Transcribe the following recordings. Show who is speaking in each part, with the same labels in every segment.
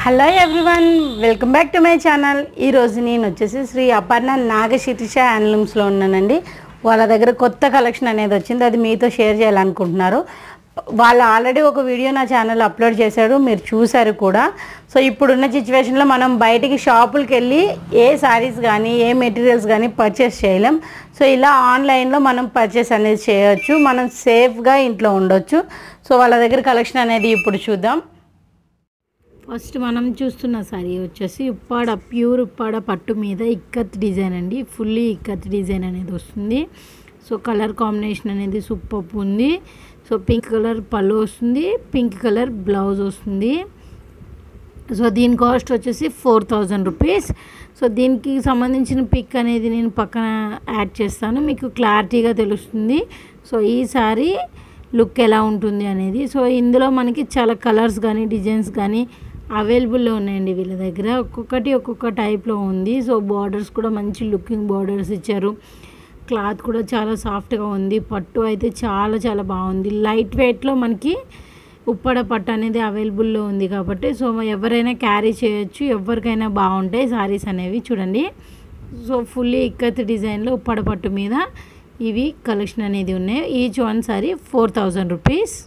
Speaker 1: hello everyone welcome back to my channel ఈరోజు నేను వచ్చేసి శ్రీ అపర్ణ నాగశిరీష హ్యాండ్లూమ్స్లో ఉన్నానండి వాళ్ళ దగ్గర కొత్త కలెక్షన్ అనేది వచ్చింది అది మీతో షేర్ చేయాలనుకుంటున్నారు వాళ్ళు ఆల్రెడీ ఒక వీడియో నా ఛానల్ అప్లోడ్ చేశారు మీరు చూశారు కూడా సో ఇప్పుడున్న సిచ్యువేషన్లో మనం బయటికి షాపులకి వెళ్ళి ఏ శారీస్ కానీ ఏ మెటీరియల్స్ కానీ పర్చేస్ చేయలేం సో ఇలా ఆన్లైన్లో మనం పర్చేస్ అనేది చేయొచ్చు మనం సేఫ్గా ఇంట్లో ఉండొచ్చు సో వాళ్ళ దగ్గర కలెక్షన్ అనేది ఇప్పుడు చూద్దాం ఫస్ట్ మనం చూస్తున్న సారీ వచ్చేసి ఉప్పాడ ప్యూర్ ఉప్పాడ పట్టు మీద ఇక్కత్ డిజైన్ అండి ఫుల్లీ ఇక్కత్ డిజైన్ అనేది వస్తుంది సో కలర్ కాంబినేషన్ అనేది సూపర్ ఉంది సో పింక్ కలర్ పళ్ళు వస్తుంది పింక్ కలర్ బ్లౌజ్ వస్తుంది సో దీని కాస్ట్ వచ్చేసి ఫోర్ థౌజండ్ రూపీస్ సో దీనికి సంబంధించిన పిక్ అనేది నేను పక్కన యాడ్ చేస్తాను మీకు క్లారిటీగా తెలుస్తుంది సో ఈ సారీ లుక్ ఎలా ఉంటుంది అనేది సో ఇందులో మనకి చాలా కలర్స్ కానీ డిజైన్స్ కానీ అవైలబుల్లో ఉన్నాయండి వీళ్ళ దగ్గర ఒక్కొక్కటి ఒక్కొక్క టైప్లో ఉంది సో బార్డర్స్ కూడా మంచి లుకింగ్ బార్డర్స్ ఇచ్చారు క్లాత్ కూడా చాలా సాఫ్ట్గా ఉంది పట్టు అయితే చాలా చాలా బాగుంది లైట్ వెయిట్లో మనకి ఉప్పడ పట్టు అనేది అవైలబుల్లో ఉంది కాబట్టి సో ఎవరైనా క్యారీ చేయొచ్చు ఎవరికైనా బాగుంటాయి సారీస్ అనేవి చూడండి సో ఫుల్లీ ఇక్కత్ డిజైన్లో ఉప్పడ పట్టు మీద ఇవి కలెక్షన్ అనేది ఉన్నాయి each one sari four thousand rupees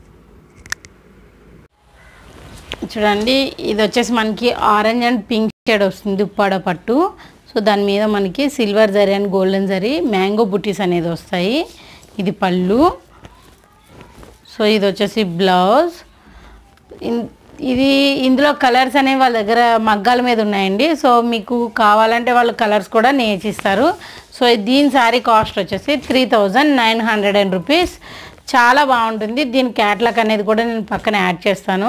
Speaker 1: చూడండి ఇది వచ్చేసి మనకి ఆరెంజ్ అండ్ పింక్ షేడ్ వస్తుంది ఉప్పాడ పట్టు సో దాని మీద మనకి సిల్వర్ జరీ అండ్ గోల్డెన్ జరీ మ్యాంగో బుటీస్ అనేది వస్తాయి ఇది పళ్ళు సో ఇది వచ్చేసి బ్లౌజ్ ఇన్- ఇది ఇందులో కలర్స్ అనేవి వాళ్ళ దగ్గర మగ్గాల మీద ఉన్నాయండి సో మీకు కావాలంటే వాళ్ళు కలర్స్ కూడా నేర్చిస్తారు సో దీని శారీ కాస్ట్ వచ్చేసి three thousand nine hundred and rupees చాలా బాగుంటుంది దీని క్యాట్లాగ్ అనేది కూడా నేను పక్కన యాడ్ చేస్తాను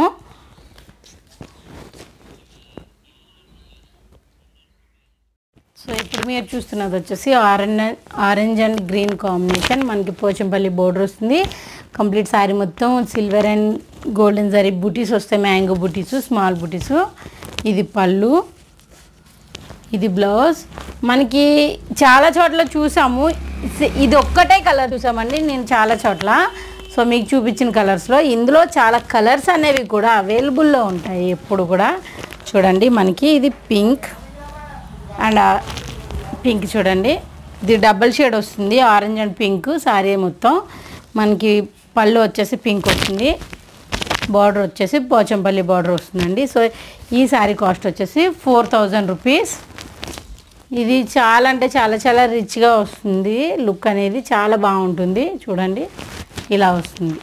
Speaker 1: సో ఇప్పుడు మీరు చూస్తున్నది వచ్చేసి orange orange and green combination మనకి పోచంపల్లి బోర్డర్ వస్తుంది కంప్లీట్ శారీ మొత్తం సిల్వర్ అండ్ గోల్డెన్ జరీ బుటీస్ వస్తాయి మ్యాంగో బుటీస్ స్మాల్ బుటీస్ ఇది పళ్ళు ఇది బ్లౌజ్ మనకి చాలా చోట్ల చూసాము ఇస్- ఇది ఒక్కటే కలర్ చూసామండి నేను చాలా చోట్ల సో మీకు చూపించిన కలర్స్లో ఇందులో చాలా కలర్స్ అనేవి కూడా అవైలబుల్లో ఉంటాయి ఎప్పుడు కూడా చూడండి మనకి ఇది పింక్ అండ్ ఆ పింక్ చూడండి ఇది డబల్ షేడ్ వస్తుంది ఆరెంజ్ అండ్ పింక్ సారీ మొత్తం మనకి పళ్ళు వచ్చేసి పింక్ వస్తుంది బార్డర్ వచ్చేసి పోచంపల్లి బార్డర్ వస్తుందండి సో ఈ శారీ కాస్ట్ వచ్చేసి ఫోర్ థౌజండ్ రూపీస్ ఇది చాలా అంటే చాలా చాలా రిచ్గా వస్తుంది లుక్ అనేది చాలా బాగుంటుంది చూడండి ఇలా వస్తుంది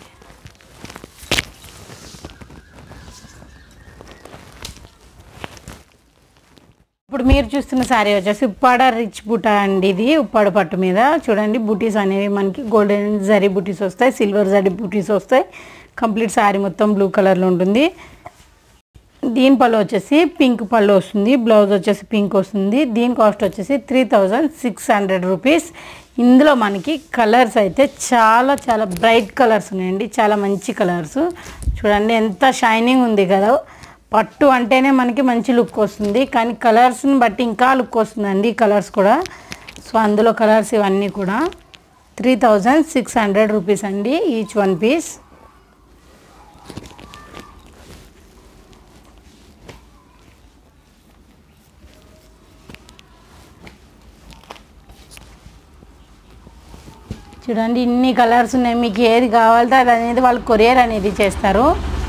Speaker 1: ఇప్పుడు మీరు చూస్తున్న శారీ వచ్చేసి ఉప్పాడ రిచ్ బుట్ట అండి ఇది ఉప్పాడ పట్టు మీద చూడండి బుటీస్ అనేవి మనకి గోల్డెన్ జరీ బుటీస్ వస్తాయి సిల్వర్ జరీ బుటీస్ వస్తాయి కంప్లీట్ శారీ మొత్తం బ్లూ కలర్లో ఉంటుంది దీని పళ్ళు వచ్చేసి పింక్ పళ్ళు వస్తుంది బ్లౌజ్ వచ్చేసి పింక్ వస్తుంది దీని కాస్ట్ వచ్చేసి three thousand six hundred rupees ఇందులో మనకి కలర్స్ అయితే చాలా చాలా బ్రైట్ కలర్స్ ఉన్నాయండి చాలా మంచి కలర్స్ చూడండి ఎంత షైనింగ్ ఉంది కదా పట్టు అంటేనే మనకి మంచి లుక్ వస్తుంది కానీ కలర్స్ని బట్టి ఇంకా లుక్ వస్తుందండి ఈ కలర్స్ కూడా సో అందులో కలర్స్ ఇవన్నీ కూడా three thousand six hundred rupees అండి ఈచ్ వన్ పీస్ చూడండి ఇన్ని కలర్స్ ఉన్నాయి మీకు ఏది కావాలితే అది అనేది వాళ్ళు కొరియర్ అనేది చేస్తారు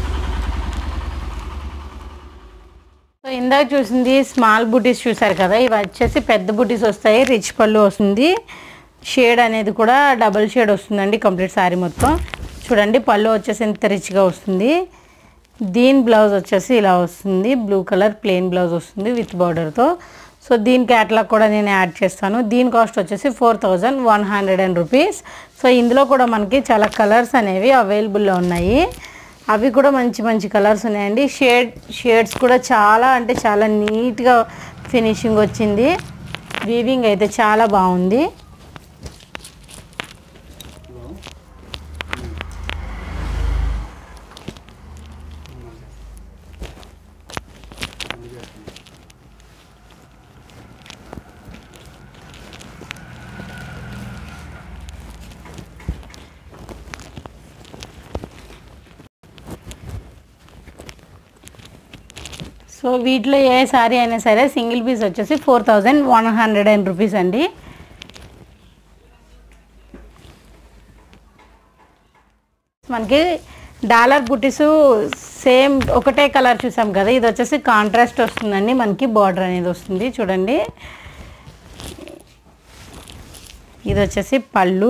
Speaker 1: సో ఇందాక చూసింది స్మాల్ బుటీస్ చూసారు కదా ఇవి వచ్చేసి పెద్ద బుటీస్ వస్తాయి రిచ్ పళ్ళు వస్తుంది షేడ్ అనేది కూడా డబుల్ షేడ్ వస్తుందండి కంప్లీట్ శారీ మొత్తం చూడండి పళ్ళు వచ్చేసి ఎంత రిచ్గా వస్తుంది దీని బ్లౌజ్ వచ్చేసి ఇలా వస్తుంది బ్లూ కలర్ ప్లెయిన్ బ్లౌజ్ వస్తుంది విత్ బార్డర్తో సో దీని క్యాటలాగ్ కూడా నేను యాడ్ చేస్తాను దీని కాస్ట్ వచ్చేసి four thousand one hundred and rupees so ఇందులో కూడా మనకి చాలా కలర్స్ అనేవి అవైలబుల్లో ఉన్నాయి అవి కూడా మంచి మంచి కలర్స్ ఉన్నాయండి షేడ్ షేడ్స్ కూడా చాలా అంటే చాలా నీట్గా ఫినిషింగ్ వచ్చింది వీవింగ్ అయితే చాలా బాగుంది సో వీటిలో ఏ శారీ అయినా సరే సింగిల్ పీస్ వచ్చేసి four thousand one hundred and rupees అండి మనకి డాలర్ బుటీస్ సేమ్ ఒకటే కలర్ చూసాం కదా ఇది వచ్చేసి కాంట్రాస్ట్ వస్తుందండి మనకి బార్డర్ అనేది వస్తుంది చూడండి ఇది వచ్చేసి పళ్ళు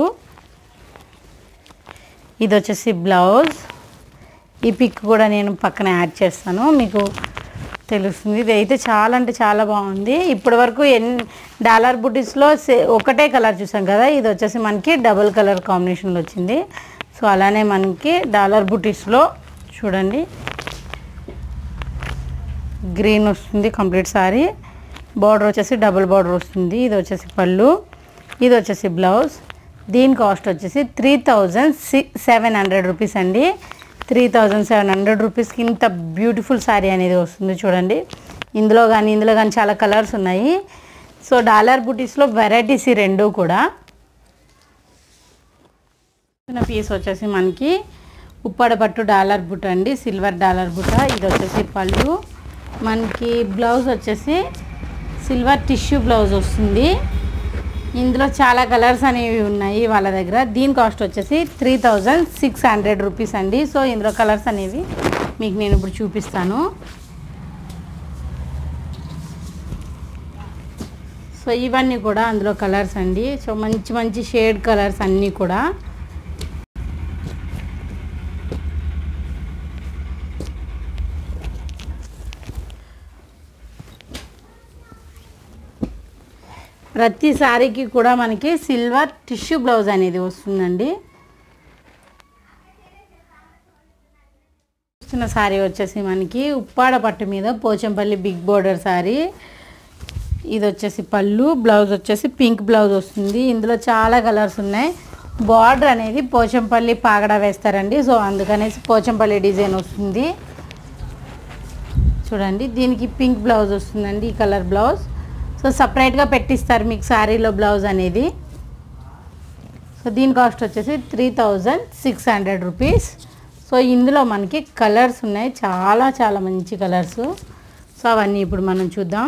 Speaker 1: ఇది వచ్చేసి బ్లౌజ్ ఈ పిక్ కూడా నేను పక్కన యాడ్ చేస్తాను మీకు తెలుస్తుంది ఇది అయితే చాలా అంటే చాలా బాగుంది ఇప్పటి వరకు ఎన్ డాలర్ బుటీస్లో సే ఒకటే కలర్ చూసాం కదా ఇది వచ్చేసి మనకి డబుల్ కలర్ కాంబినేషన్లో వచ్చింది సో అలానే మనకి డాలర్ బుటీస్లో చూడండి గ్రీన్ వస్తుంది కంప్లీట్ సారీ బార్డర్ వచ్చేసి డబుల్ బార్డర్ వస్తుంది ఇది వచ్చేసి పళ్ళు ఇది వచ్చేసి బ్లౌజ్ దీని కాస్ట్ వచ్చేసి three thousand six seven hundred rupees అండి త్రీ థౌజండ్ సెవెన్ హండ్రెడ్ రూపీస్కి ఇంత బ్యూటిఫుల్ శారీ అనేది వస్తుంది చూడండి ఇందులో కానీ ఇందులో కానీ చాలా కలర్స్ ఉన్నాయి సో డాలర్ బుటీస్లో వెరైటీస్ ఈ రెండు కూడా చిన్న పీస్ వచ్చేసి మనకి ఉప్పాడ పట్టు డాలర్ బుట్ట అండి సిల్వర్ డాలర్ బుట్ట ఇది వచ్చేసి పళ్ళు మనకి బ్లౌజ్ వచ్చేసి సిల్వర్ టిష్యూ బ్లౌజ్ వస్తుంది ఇందులో చాలా కలర్స్ అనేవి ఉన్నాయి వాళ్ళ దగ్గర దీని కాస్ట్ వచ్చేసి three thousand six hundred rupees అండి సో ఇందులో కలర్స్ అనేవి మీకు నేను ఇప్పుడు చూపిస్తాను సో ఇవన్నీ కూడా అందులో కలర్స్ అండి సో మంచి మంచి షేడ్ కలర్స్ అన్నీ కూడా ప్రతి శారీకి కూడా మనకి సిల్వర్ టిష్యూ బ్లౌజ్ అనేది వస్తుందండి చూస్తున్న శారీ వచ్చేసి మనకి ఉప్పాడ పట్టు మీద పోచంపల్లి బిగ్ బోర్డర్ శారీ ఇది వచ్చేసి పళ్ళు బ్లౌజ్ వచ్చేసి పింక్ బ్లౌజ్ వస్తుంది ఇందులో చాలా కలర్స్ ఉన్నాయి బార్డర్ అనేది పోచంపల్లి పాగడ వేస్తారండి సో అందుకనేసి పోచంపల్లి డిజైన్ వస్తుంది చూడండి దీనికి పింక్ బ్లౌజ్ వస్తుందండి ఈ కలర్ బ్లౌజ్ సో సపరేట్గా పెట్టిస్తారు మీకు శారీలో బ్లౌజ్ అనేది సో దీని కాస్ట్ వచ్చేసి three thousand six hundred rupees so ఇందులో మనకి కలర్స్ ఉన్నాయి చాలా చాలా మంచి కలర్స్ సో అవన్నీ ఇప్పుడు మనం చూద్దాం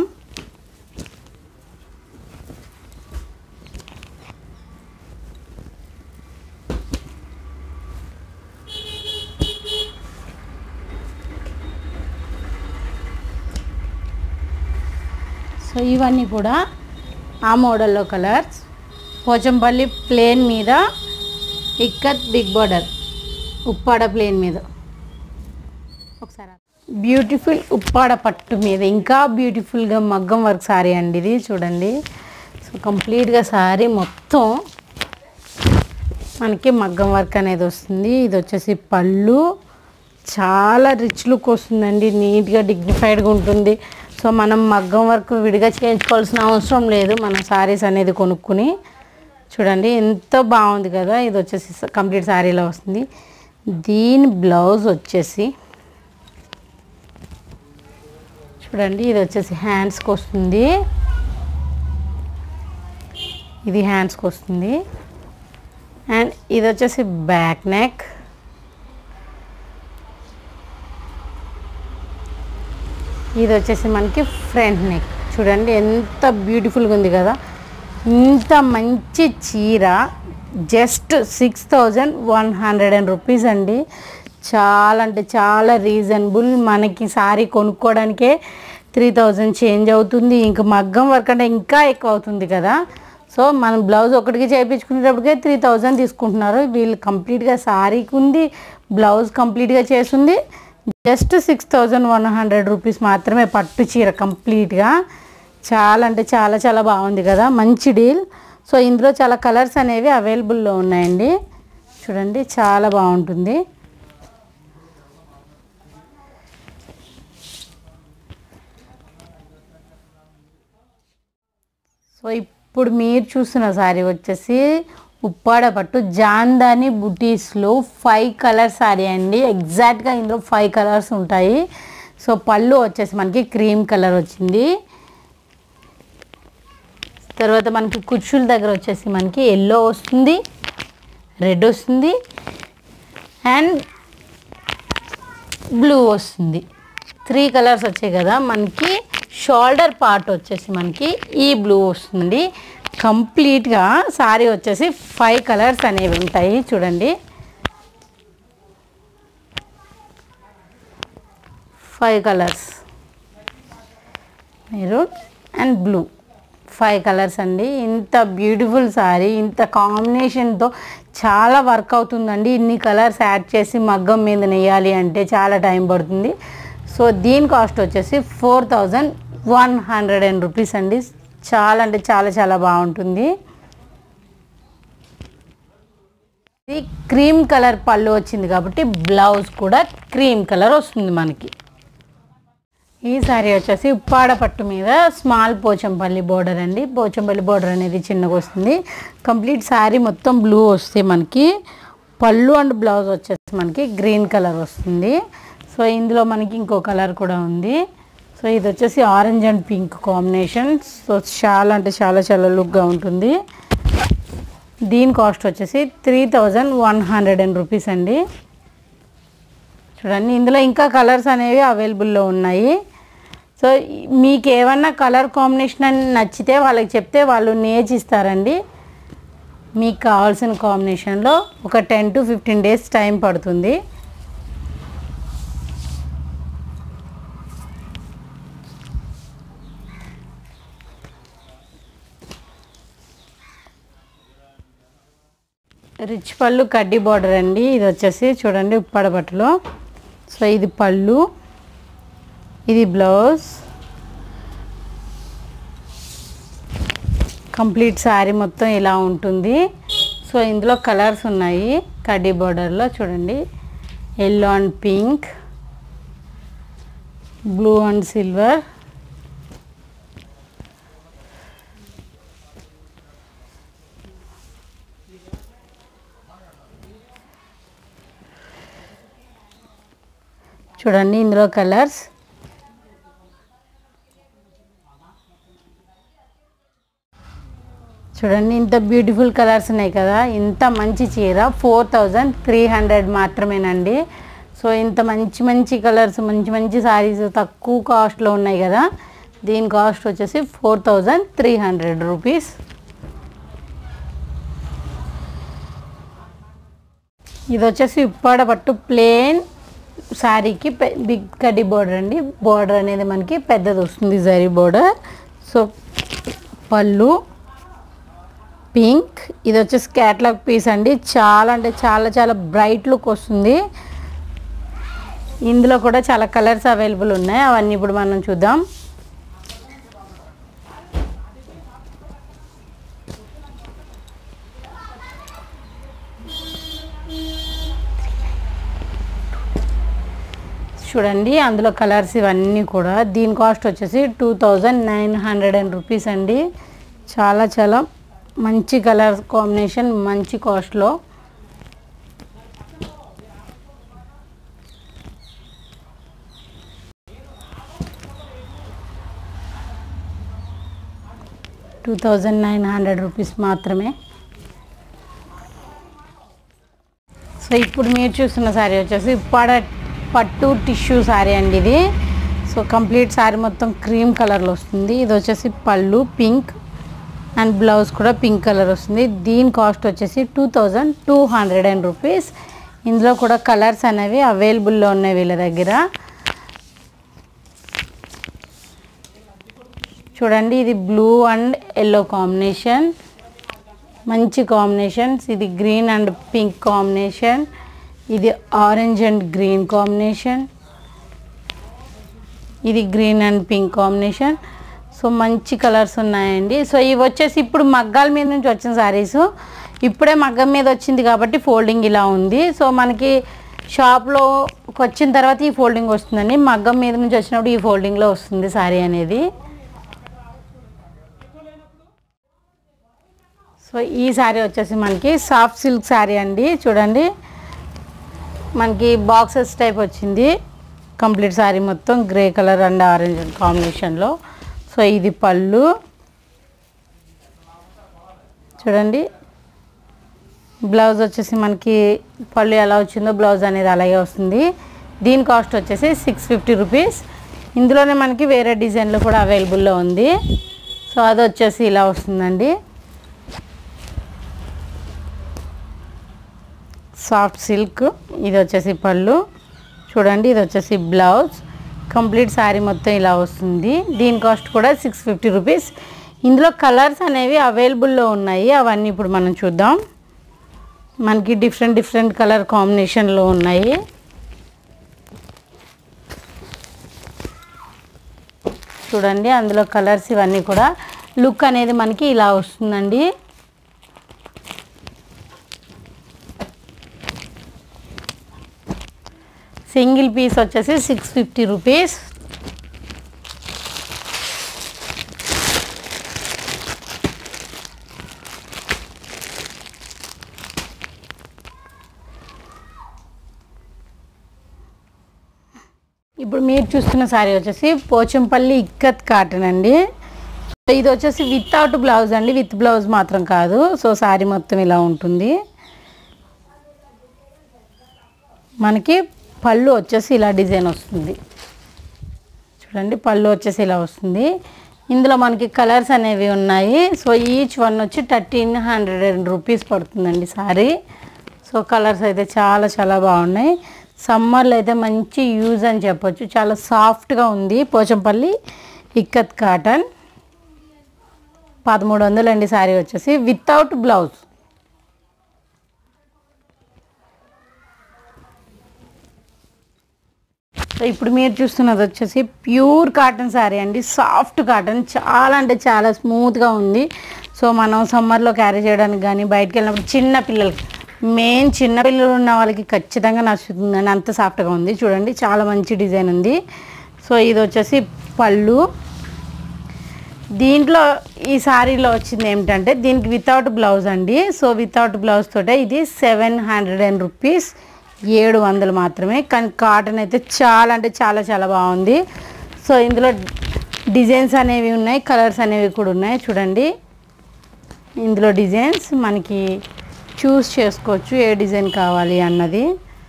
Speaker 1: సో ఇవన్నీ కూడా ఆ మోడల్లో కలర్స్ పోచంపల్లి ప్లేన్ మీద ikat big border Uppada plain మీద ఒకసారి బ్యూటిఫుల్ ఉప్పాడ పట్టు మీద ఇంకా బ్యూటిఫుల్గా మగ్గం వర్క్ సారీ అండి ఇది చూడండి సో కంప్లీట్గా సారీ మొత్తం మనకి మగ్గం వర్క్ అనేది వస్తుంది ఇది వచ్చేసి పళ్ళు చాలా రిచ్ లుక్ వస్తుందండి నీట్గా డిగ్నిఫైడ్గా ఉంటుంది సో మనం మగ్గం వర్క్ విడిగా చేయించుకోవాల్సిన అవసరం లేదు మనం సారీస్ అనేది కొనుక్కుని చూడండి ఎంతో బాగుంది కదా ఇది వచ్చేసి కంప్లీట్ సారీలో వస్తుంది దీని బ్లౌజ్ వచ్చేసి చూడండి ఇది వచ్చేసి హ్యాండ్స్కి వస్తుంది ఇది హ్యాండ్స్కి వస్తుంది అండ్ ఇది వచ్చేసి బ్యాక్ నెక్ ఇది వచ్చేసి మనకి ఫ్రంట్ నెక్ చూడండి ఎంత బ్యూటిఫుల్గా ఉంది కదా ఇంత మంచి చీర just six thousand one hundred and rupees అండి చాలా అంటే చాలా రీజనబుల్ మనకి సారీ కొనుక్కోవడానికే త్రీ థౌజండ్ చేంజ్ అవుతుంది ఇంకా మగ్గం వర్క్ అంటే ఇంకా ఎక్కువ అవుతుంది కదా సో మనం బ్లౌజ్ ఒకటికి చేయించుకునేటప్పటికే త్రీ థౌజండ్ తీసుకుంటున్నారు వీళ్ళు కంప్లీట్గా సారీకి ఉంది బ్లౌజ్ కంప్లీట్గా చేసింది just six thousand one hundred rupees మాత్రమే పట్టు చీర కంప్లీట్గా చాలా అంటే చాలా చాలా బాగుంది కదా మంచి డీల్ సో ఇందులో చాలా కలర్స్ అనేవి అవైలబుల్లో ఉన్నాయండి చూడండి చాలా బాగుంటుంది సో ఇప్పుడు మీరు చూస్తున్న సారీ వచ్చేసి ఉప్పాడ పట్టు జాందాని బుటీస్లో ఫైవ్ కలర్ సారీ అండి ఎగ్జాక్ట్గా ఇందులో ఫైవ్ కలర్స్ ఉంటాయి సో పళ్ళు వచ్చేసి మనకి క్రీమ్ కలర్ వచ్చింది తర్వాత మనకి కుర్చీల దగ్గర వచ్చేసి మనకి ఎల్లో వస్తుంది రెడ్ వస్తుంది అండ్ బ్లూ వస్తుంది త్రీ కలర్స్ వచ్చాయి కదా మనకి షోల్డర్ పార్ట్ వచ్చేసి మనకి ఈ బ్లూ వస్తుంది కంప్లీట్గా సారీ వచ్చేసి ఫైవ్ కలర్స్ అనేవి ఉంటాయి చూడండి five colours maroon and blue five colours అండి ఇంత బ్యూటిఫుల్ సారీ ఇంత కాంబినేషన్తో చాలా వర్క్ అవుతుందండి ఇన్ని కలర్స్ యాడ్ చేసి మగ్గం మీద నెయ్యాలి అంటే చాలా టైం పడుతుంది సో దీని కాస్ట్ వచ్చేసి four thousand one hundred and rupees అండి చాలా అంటే చాలా చాలా బాగుంటుంది ఇది క్రీమ్ కలర్ పళ్ళు వచ్చింది కాబట్టి బ్లౌజ్ కూడా క్రీమ్ కలర్ వస్తుంది మనకి ఈ సారీ వచ్చేసి ఉప్పాడ పట్టు మీద స్మాల్ పోచంపల్లి బోర్డర్ అండి పోచంపల్లి బోర్డర్ అనేది చిన్నగా వస్తుంది కంప్లీట్ సారీ మొత్తం బ్లూ వస్తే మనకి పళ్ళు అండ్ బ్లౌజ్ వచ్చేసి మనకి గ్రీన్ కలర్ వస్తుంది సో ఇందులో మనకి ఇంకో కలర్ కూడా ఉంది సో ఇది వచ్చేసి orange and pink combination so చాలా అంటే చాలా చాలా లుక్గా ఉంటుంది దీని కాస్ట్ వచ్చేసి three thousand one hundred and rupees అండి చూడండి ఇందులో ఇంకా కలర్స్ అనేవి అవైలబుల్లో ఉన్నాయి సో మీకు ఏమన్నా కలర్ కాంబినేషన్ అని నచ్చితే వాళ్ళకి చెప్తే వాళ్ళు నేర్చిస్తారండి మీకు కావాల్సిన కాంబినేషన్లో ఒక ten to fifteen days time పడుతుంది రిచ్ పళ్ళు కడ్డీ బార్డర్ అండి ఇది వచ్చేసి చూడండి ఉప్పాడ బట్టలో సో ఇది పళ్ళు ఇది బ్లౌజ్ కంప్లీట్ శారీ మొత్తం ఇలా ఉంటుంది సో ఇందులో కలర్స్ ఉన్నాయి కడ్డీ బార్డర్లో చూడండి yellow and pink blue and silver చూడండి ఇందులో కలర్స్ చూడండి ఇంత బ్యూటిఫుల్ కలర్స్ ఉన్నాయి కదా ఇంత మంచి చీర ఫోర్ థౌజండ్ త్రీ హండ్రెడ్ మాత్రమేనండి సో ఇంత మంచి మంచి కలర్స్ మంచి మంచి సారీస్ తక్కువ కాస్ట్లో ఉన్నాయి కదా దీని కాస్ట్ వచ్చేసి four thousand three hundred rupees ఇది వచ్చేసి ఉప్పాడ పట్టు ప్లేన్ శారీకి పె- బిగ్ కడ్డీ బోర్డర్ అండి బోర్డర్ అనేది మనకి పెద్దది వస్తుంది జరీ బోర్డర్ సో పళ్ళు పింక్ ఇది వచ్చేసి క్యాట్లాగ్ పీస్ అండి చాలా అంటే చాలా చాలా బ్రైట్ లుక్ వస్తుంది ఇందులో కూడా చాలా కలర్స్ అవైలబుల్ ఉన్నాయి అవన్నీ ఇప్పుడు మనం చూద్దాం చూడండి అందులో కలర్స్ ఇవన్నీ కూడా దీని కాస్ట్ వచ్చేసి two thousand nine hundred and rupees అండి చాలా చాలా మంచి కలర్ కాంబినేషన్ మంచి కాస్ట్లో two thousand nine hundred rupees మాత్రమే సో ఇప్పుడు మీరు చూస్తున్న శారీ వచ్చేసి పడ పట్టు టిష్యూ శారీ అండి ఇది సో కంప్లీట్ శారీ మొత్తం క్రీమ్ కలర్లో వస్తుంది ఇది వచ్చేసి పళ్ళు పింక్ అండ్ బ్లౌజ్ కూడా పింక్ కలర్ వస్తుంది దీని కాస్ట్ వచ్చేసి two thousand two hundred and rupees ఇందులో కూడా కలర్స్ అనేవి అవైలబుల్లో ఉన్నాయి వీళ్ళ దగ్గర చూడండి ఇది బ్లూ అండ్ ఎల్లో కాంబినేషన్ మంచి కాంబినేషన్స్ ఇది గ్రీన్ అండ్ పింక్ కాంబినేషన్ ఇది ఆరెంజ్ అండ్ గ్రీన్ కాంబినేషన్ ఇది green and pink combination so మంచి కలర్స్ ఉన్నాయండి సో ఇవి వచ్చేసి ఇప్పుడు మగ్గాల మీద నుంచి వచ్చిన శారీస్ ఇప్పుడే మగ్గం మీద వచ్చింది కాబట్టి ఫోల్డింగ్ ఇలా ఉంది సో మనకి షాప్లో వచ్చిన తర్వాత ఈ ఫోల్డింగ్ వస్తుందండి మగ్గం మీద నుంచి వచ్చినప్పుడు ఈ ఫోల్డింగ్లో వస్తుంది శారీ అనేది సో ఈ శారీ వచ్చేసి మనకి సాఫ్ట్ సిల్క్ శారీ అండి చూడండి మనకి బాక్సెస్ టైప్ వచ్చింది కంప్లీట్ శారీ మొత్తం గ్రే కలర్ అండ్ ఆరెంజ్ కాంబినేషన్లో సో ఇది పళ్ళు చూడండి బ్లౌజ్ వచ్చేసి మనకి పళ్ళు ఎలా వచ్చిందో బ్లౌజ్ అనేది అలాగే వస్తుంది దీని కాస్ట్ వచ్చేసి సిక్స్ ఫిఫ్టీ రూపీస్ ఇందులోనే మనకి వేరే డిజైన్లో కూడా అవైలబుల్లో ఉంది సో అది వచ్చేసి ఇలా వస్తుందండి సాఫ్ట్ సిల్క్ ఇది వచ్చేసి పళ్ళు చూడండి ఇది వచ్చేసి బ్లౌజ్ కంప్లీట్ శారీ మొత్తం ఇలా వస్తుంది దీని కాస్ట్ కూడా సిక్స్ ఫిఫ్టీ రూపీస్ ఇందులో కలర్స్ అనేవి అవైలబుల్లో ఉన్నాయి అవన్నీ ఇప్పుడు మనం చూద్దాం మనకి డిఫరెంట్ డిఫరెంట్ కలర్ కాంబినేషన్లో ఉన్నాయి చూడండి అందులో కలర్స్ ఇవన్నీ కూడా లుక్ అనేది మనకి ఇలా వస్తుందండి సింగిల్ పీస్ వచ్చేసి సిక్స్ ఫిఫ్టీ రూపీస్ ఇప్పుడు మీరు చూస్తున్న శారీ వచ్చేసి పోచంపల్లి ఇక్కత్ కాటన్ అండి ఇది వచ్చేసి వితౌట్ బ్లౌజ్ అండి విత్ బ్లౌజ్ మాత్రం కాదు సో శారీ మొత్తం ఇలా ఉంటుంది మనకి పళ్ళు వచ్చేసి ఇలా డిజైన్ వస్తుంది చూడండి పళ్ళు వచ్చేసి ఇలా వస్తుంది ఇందులో మనకి కలర్స్ అనేవి ఉన్నాయి సో ఈచ్ వన్ వచ్చి థర్టీన్ హండ్రెడ్ రూపీస్ పడుతుందండి సారీ సో కలర్స్ అయితే చాలా చాలా బాగున్నాయి సమ్మర్లో అయితే మంచి యూజ్ అని చెప్పొచ్చు చాలా సాఫ్ట్గా ఉంది పోచంపల్లి ఇక్కత్ కాటన్ పదమూడు వందలు అండి శారీ వచ్చేసి వితౌట్ బ్లౌజ్ సో ఇప్పుడు మీరు చూస్తున్నది వచ్చేసి ప్యూర్ కాటన్ శారీ అండి సాఫ్ట్ కాటన్ చాలా అంటే చాలా స్మూత్గా ఉంది సో మనం సమ్మర్లో క్యారీ చేయడానికి కానీ బయటకు వెళ్ళినప్పుడు చిన్న పిల్లలకి మెయిన్ చిన్న పిల్లలు ఉన్న వాళ్ళకి ఖచ్చితంగా నచ్చుతుందండి అంత సాఫ్ట్గా ఉంది చూడండి చాలా మంచి డిజైన్ ఉంది సో ఇది వచ్చేసి పళ్ళు దీంట్లో ఈ శారీలో వచ్చింది ఏమిటంటే దీనికి వితౌట్ బ్లౌజ్ అండి సో వితౌట్ బ్లౌజ్ తోటే ఇది సెవెన్ హండ్రెడ్ అండ్ రూపీస్ ఏడు వందలు మాత్రమే కానీ కాటన్ అయితే చాలా అంటే చాలా చాలా బాగుంది సో ఇందులో డిజైన్స్ అనేవి ఉన్నాయి కలర్స్ అనేవి కూడా ఉన్నాయి చూడండి ఇందులో డిజైన్స్ మనకి చూస్ చేసుకోవచ్చు ఏ డిజైన్ కావాలి అన్నది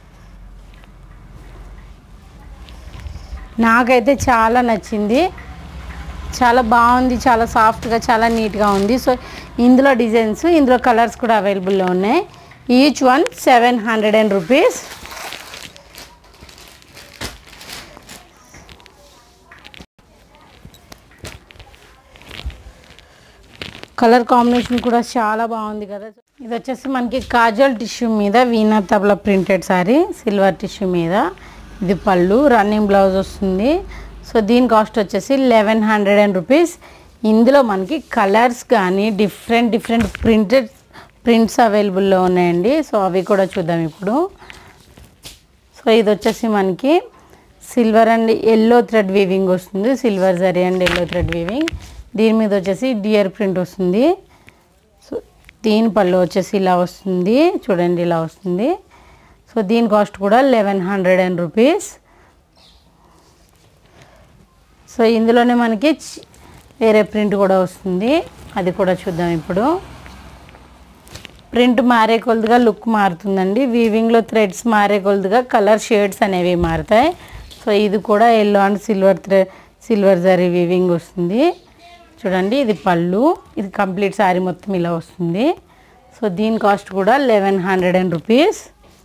Speaker 1: నాకైతే చాలా నచ్చింది చాలా బాగుంది చాలా సాఫ్ట్గా చాలా నీట్గా ఉంది సో ఇందులో డిజైన్స్ ఇందులో కలర్స్ కూడా అవైలబుల్లో ఉన్నాయి each one seven hundred and rupees colour combination కూడా చాలా బాగుంది కదా ఇది వచ్చేసి మనకి కాజల్ టిష్యూ మీద veena tabla printed saree silver tissue మీద ఇది పళ్ళు రన్నింగ్ బ్లౌజ్ వస్తుంది సో దీని కాస్ట్ వచ్చేసి లెవెన్ హండ్రెడ్ అండ్ రూపీస్ ఇందులో మనకి కలర్స్ కానీ డిఫరెంట్ డిఫరెంట్ ప్రింటెడ్ ప్రింట్స్ అవైలబుల్లో ఉన్నాయండి సో అవి కూడా చూద్దాం ఇప్పుడు సో ఇది వచ్చేసి మనకి silver and yellow thread weaving వస్తుంది silver zari and yellow thread weaving దీని మీద వచ్చేసి డియర్ ప్రింట్ వస్తుంది సో దీని పళ్ళు వచ్చేసి ఇలా వస్తుంది చూడండి ఇలా వస్తుంది సో దీని కాస్ట్ కూడా eleven hundred and rupees so ఇందులోనే మనకి చి- వేరే ప్రింట్ కూడా వస్తుంది అది కూడా చూద్దాం ఇప్పుడు ప్రింట్ మారే కొలదిగా లుక్ మారుతుందండి వీవింగ్లో థ్రెడ్స్ మారే కొలదిగా కలర్ షేడ్స్ అనేవి మారుతాయి సో ఇది కూడా ఎల్లో అండ్ సిల్వర్ థ్రె సిల్వర్ జరీ వీవింగ్ వస్తుంది చూడండి ఇది పళ్ళు ఇది కంప్లీట్ శారీ మొత్తం ఇలా వస్తుంది సో దీని కాస్ట్ కూడా లెవెన్ హండ్రెడ్ అండ్ రూపీస్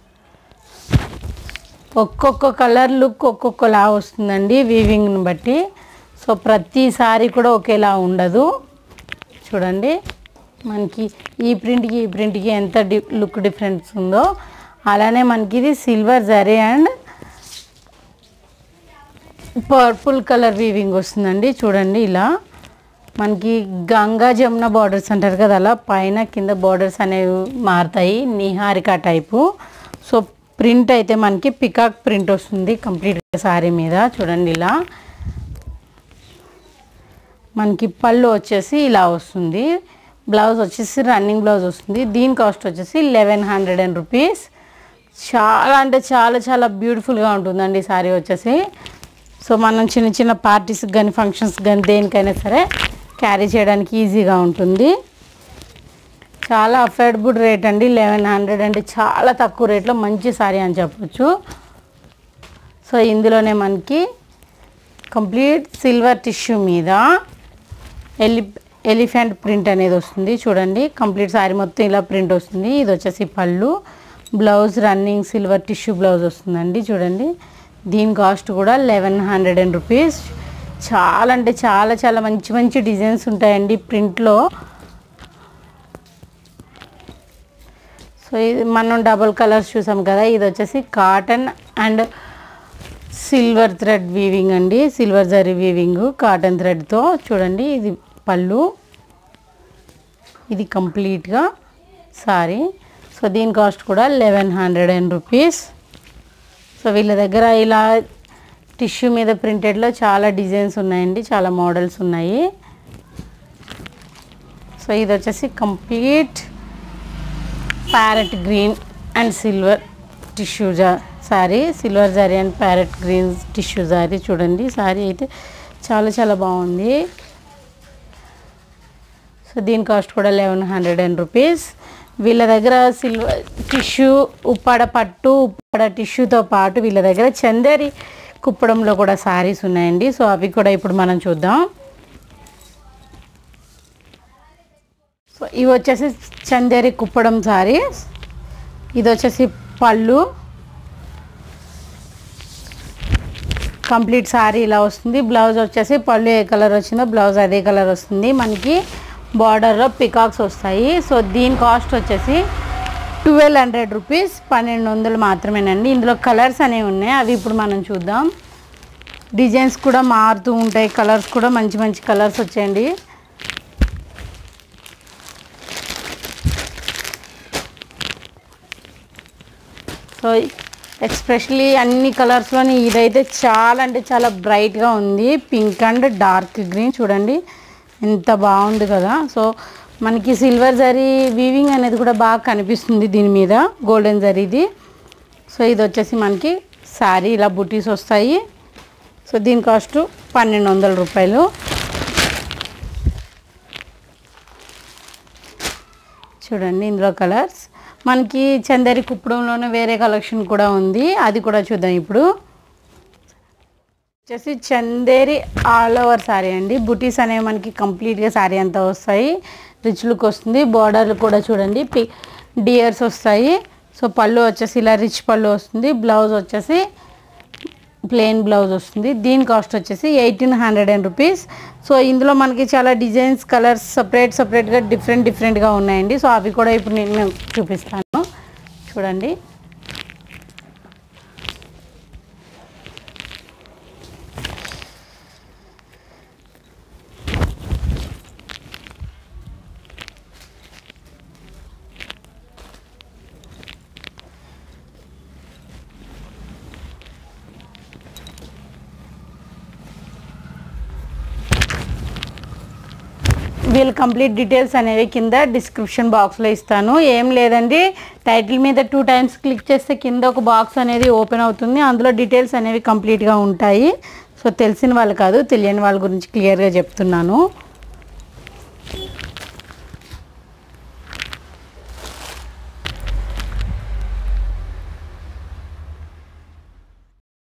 Speaker 1: ఒక్కొక్క కలర్ లుక్ ఒక్కొక్కలా వస్తుందండి వీవింగ్ని బట్టి సో ప్రతి సారీ కూడా ఒకేలా ఉండదు చూడండి మనకి ఈ ప్రింట్కి ఈ ప్రింట్కి ఎంత డి లుక్ డిఫరెన్స్ ఉందో అలానే మనకి ఇది silver zari and purple colour weaving వస్తుందండి చూడండి ఇలా మనకి గంగా జమున బార్డర్స్ అంటారు కదా అలా పైన కింద బార్డర్స్ అనేవి మారుతాయి నిహారిక టైపు సో ప్రింట్ అయితే మనకి పికాక్ ప్రింట్ వస్తుంది కంప్లీట్గా శారీ మీద చూడండి ఇలా మనకి పళ్ళు వచ్చేసి ఇలా వస్తుంది బ్లౌజ్ వచ్చేసి రన్నింగ్ బ్లౌజ్ వస్తుంది దీని కాస్ట్ వచ్చేసి లెవెన్ హండ్రెడ్ అండ్ రూపీస్ చాలా అంటే చాలా చాలా బ్యూటిఫుల్గా ఉంటుందండి ఈ శారీ వచ్చేసి సో మనం చిన్న చిన్న పార్టీస్కి కానీ ఫంక్షన్స్కి కానీ దేనికైనా సరే క్యారీ చేయడానికి ఈజీగా ఉంటుంది చాలా అఫోర్డబుల్ రేట్ అండి లెవెన్ హండ్రెడ్ అంటే చాలా తక్కువ రేట్లో మంచి శారీ అని చెప్పొచ్చు సో ఇందులోనే మనకి కంప్లీట్ సిల్వర్ టిష్యూ మీద ఎలి ఎలిఫెంట్ ప్రింట్ అనేది వస్తుంది చూడండి కంప్లీట్ సారీ మొత్తం ఇలా ప్రింట్ వస్తుంది ఇది వచ్చేసి పళ్ళు blouse running silver tissue blouse వస్తుందండి చూడండి దీని కాస్ట్ కూడా లెవెన్ హండ్రెడ్ అండ్ రూపీస్ చాలా అంటే చాలా చాలా మంచి మంచి డిజైన్స్ ఉంటాయండి ప్రింట్లో సో ఇది మనం డబుల్ కలర్స్ చూసాం కదా ఇది వచ్చేసి cotton and silver thread weaving అండి సిల్వర్ జరీ వీవింగ్ కాటన్ థ్రెడ్తో చూడండి ఇది పళ్ళు ఇది కంప్లీట్గా సారీ సో దీని కాస్ట్ కూడా eleven hundred and rupees so వీళ్ళ దగ్గర ఇలా టిష్యూ మీద ప్రింటెడ్లో చాలా డిజైన్స్ ఉన్నాయండి చాలా మోడల్స్ ఉన్నాయి సో ఇది వచ్చేసి complete parrot green and silver tissue జా saree silver zari and parrot green tissue zari చూడండి సారీ అయితే చాలా చాలా బాగుంది సో దీని కాస్ట్ కూడా లెవెన్ హండ్రెడ్ అండ్ రూపీస్ వీళ్ళ దగ్గర సిల్వర్ టిష్యూ ఉప్పాడ పట్టు ఉప్పాడ టిష్యూతో పాటు వీళ్ళ దగ్గర చందేరి కుప్పడంలో కూడా సారీస్ ఉన్నాయండి సో అవి కూడా ఇప్పుడు మనం చూద్దాం సో ఇవి వచ్చేసి చందేరి కుప్పడం సారీస్ ఇది వచ్చేసి పళ్ళు కంప్లీట్ సారీ ఇలా వస్తుంది బ్లౌజ్ వచ్చేసి పళ్ళు ఏ కలర్ వచ్చిందో బ్లౌజ్ అదే కలర్ వస్తుంది మనకి బార్డర్లో పికాక్స్ వస్తాయి సో దీని కాస్ట్ వచ్చేసి ట్వెల్వ్ హండ్రెడ్ రూపీస్ పన్నెండు వందలు మాత్రమేనండి ఇందులో కలర్స్ అనేవి ఉన్నాయి అవి ఇప్పుడు మనం చూద్దాం డిజైన్స్ కూడా మారుతూ ఉంటాయి కలర్స్ కూడా మంచి మంచి కలర్స్ వచ్చాయండి సో ఎక్స్పెషలీ అన్ని కలర్స్లోని ఇదైతే చాలా అంటే చాలా బ్రైట్గా ఉంది పింక్ అండ్ డార్క్ గ్రీన్ చూడండి ఎంత బాగుంది కదా సో మనకి సిల్వర్ జరీ వీవింగ్ అనేది కూడా బాగా కనిపిస్తుంది దీని మీద గోల్డెన్ జరీది సో ఇది వచ్చేసి మనకి శారీ ఇలా బుటీస్ వస్తాయి సో దీని కాస్ట్ పన్నెండు వందల రూపాయలు చూడండి ఇందులో కలర్స్ మనకి చందరి కుప్పడంలోనే వేరే కలెక్షన్ కూడా ఉంది అది కూడా చూద్దాం ఇప్పుడు వచ్చేసి చందేరి ఆల్ ఓవర్ సారీ అండి బుటీస్ అనేవి మనకి కంప్లీట్గా సారీ అంతా వస్తాయి రిచ్ లుక్ వస్తుంది బార్డర్లు కూడా చూడండి పి డియర్స్ వస్తాయి సో పళ్ళు వచ్చేసి ఇలా రిచ్ పళ్ళు వస్తుంది బ్లౌజ్ వచ్చేసి ప్లెయిన్ బ్లౌజ్ వస్తుంది దీని కాస్ట్ వచ్చేసి eighteen hundred and rupees so ఇందులో మనకి చాలా డిజైన్స్ కలర్స్ సపరేట్ సపరేట్గా డిఫరెంట్ డిఫరెంట్గా ఉన్నాయండి సో అవి కూడా ఇప్పుడు నేను చూపిస్తాను చూడండి వీళ్ళ కంప్లీట్ డీటెయిల్స్ అనేవి కింద డిస్క్రిప్షన్ బాక్స్లో ఇస్తాను ఏం లేదండి టైటిల్ మీద టూ టైమ్స్ క్లిక్ చేస్తే కింద ఒక బాక్స్ అనేది ఓపెన్ అవుతుంది అందులో డీటెయిల్స్ అనేవి కంప్లీట్గా ఉంటాయి సో తెలిసిన వాళ్ళు కాదు తెలియని వాళ్ళ గురించి క్లియర్గా చెప్తున్నాను